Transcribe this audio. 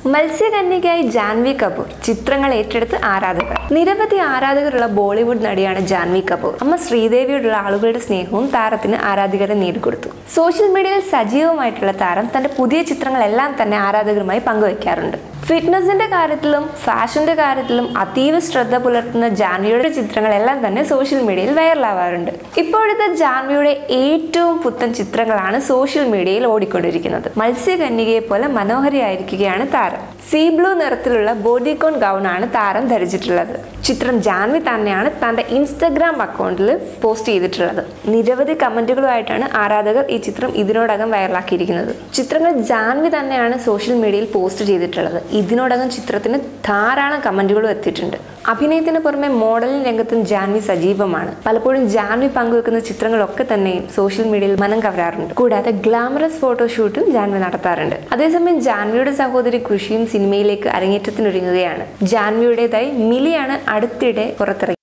മത്സ്യകന്യകയായി ജാൻവി കപൂർ ചിത്രങ്ങൾ ഏറ്റെടുത്ത് ആരാധകർ നിരവധി ആരാധകരുള്ള ബോളിവുഡ് നടിയാണ് ജാൻവി കപൂർ അമ്മ ശ്രീദേവിയോടുള്ള ആളുകളുടെ സ്നേഹവും താരത്തിന് ആരാധകരെ നേടിക്കൊടുത്തു സോഷ്യൽ മീഡിയയിൽ സജീവമായിട്ടുള്ള താരം തന്റെ പുതിയ ചിത്രങ്ങളെല്ലാം തന്നെ ആരാധകരുമായി പങ്കുവയ്ക്കാറുണ്ട് ഫിറ്റ്നസിന്റെ കാര്യത്തിലും ഫാഷന്റെ കാര്യത്തിലും അതീവ ശ്രദ്ധ പുലർത്തുന്ന ജാൻവിയുടെ ചിത്രങ്ങളെല്ലാം തന്നെ സോഷ്യൽ മീഡിയയിൽ വൈറലാവാറുണ്ട് ഇപ്പോഴത്തെ ജാൻവിയുടെ ഏറ്റവും പുത്തൻ ചിത്രങ്ങളാണ് സോഷ്യൽ മീഡിയയിൽ ഓടിക്കൊണ്ടിരിക്കുന്നത് മത്സ്യകന്യകയെ പോലെ മനോഹരിയായിരിക്കുകയാണ് താരം സീ ബ്ലൂ നിറത്തിലുള്ള ബോഡിക്കോൺ ഗൗൺ ആണ് താരം ധരിച്ചിട്ടുള്ളത് ചിത്രം ജാൻവി തന്നെയാണ് തന്റെ ഇൻസ്റ്റഗ്രാം അക്കൗണ്ടിൽ പോസ്റ്റ് ചെയ്തിട്ടുള്ളത് നിരവധി കമന്റുകളുമായിട്ടാണ് ആരാധകർ ഈ ചിത്രം ഇതിനോടകം വൈറലാക്കിയിരിക്കുന്നത് ചിത്രങ്ങൾ ജാൻവി തന്നെയാണ് സോഷ്യൽ മീഡിയയിൽ പോസ്റ്റ് ചെയ്തിട്ടുള്ളത് ഇതിനോടകം ചിത്രത്തിന് ധാരാളം കമന്റുകളും എത്തിയിട്ടുണ്ട് അഭിനയത്തിന് പുറമെ മോഡലിംഗ് രംഗത്തും ജാൻവി സജീവമാണ് പലപ്പോഴും ജാൻവി പങ്കുവെക്കുന്ന ചിത്രങ്ങളൊക്കെ തന്നെയും സോഷ്യൽ മീഡിയയിൽ മനം കവരാറുണ്ട് കൂടാതെ ഗ്ലാമറസ് ഫോട്ടോഷൂട്ടും ജാൻവി നടത്താറുണ്ട് അതേസമയം ജാൻവിയുടെ സഹോദരി ഖുഷിയും സിനിമയിലേക്ക് അരങ്ങേറ്റത്തിനൊരുങ്ങുകയാണ് ജാൻവിയുടേതായി മിലിയാണ് അടുത്തിടെ പുറത്തിറങ്ങി